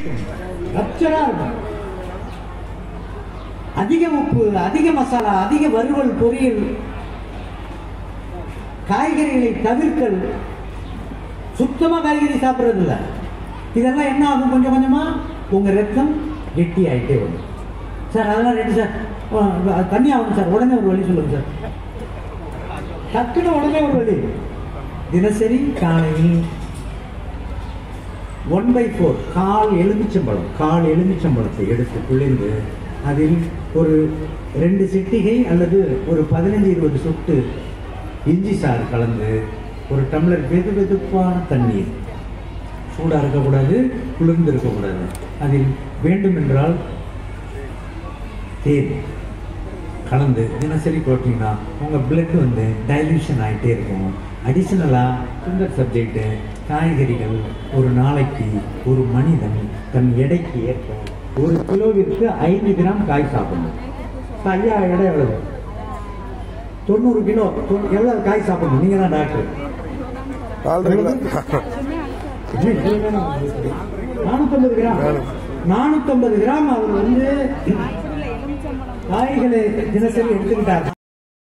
ரப்சரா இருக்கும் அதிக உப்பு அதிக மசாலா அதிக வறுவல் பொரியல் காய்கறிகளை தவிர்க்கல் சுத்தமா காய்கறி சாப்பிடுறது இல்ல இதெல்லாம் என்ன ஆகும் கொஞ்சம் கொஞ்சமா உங்க ரத்தம் கெட்டி ஆயிட்டே வரும் சார் அதெல்லாம் ரெண்டு சார் ஆ, அது தண்ணி ஆகணும் சார் உடனே ஒரு வழி சொல்லுங்க சார் டக்குன்னு உடனே ஒரு வழி தினசரி காலையில் ஒன் பை ஃபோர் கால் எலுமிச்சம்பழம் கால் எலுமிச்சம்பழத்தை எடுத்து பிழிந்து அதில் ஒரு ரெண்டு சிட்டிகை அல்லது ஒரு பதினஞ்சு இருபது சொட்டு இஞ்சி சாறு கலந்து ஒரு டம்ளர் வெது வெதுப்பான தண்ணீர் சூடாக இருக்கக்கூடாது குளிர்ந்து இருக்கக்கூடாது அதில் வேண்டுமென்றால் தேன் கலந்து தினசரி போட்டிங்கன்னா உங்கள் பிளட் வந்து டைல்யூஷன் ஆகிட்டே இருக்கும் அடிஷ்னலாக சுந்தர் சப்ஜெக்ட்டு காய்கறிகள் ஒரு நாளைக்கு ஒரு மனிதன் தன் எடைக்கு ஏற்ப ஒரு கிலோவிற்கு ஐந்து கிராம் காய் சாப்பிடணும் இப்ப ஐயா எடை எவ்வளவு தொண்ணூறு கிலோ தொ- எவ்வளவு காய் சாப்பிடணும் நீங்க தான் டாக்டர் நானூத்தம்பது கிராம் நானூத்தம்பது கிராம் அவர் வந்து காய்களை தினசரி எடுத்துக்கிட்டார்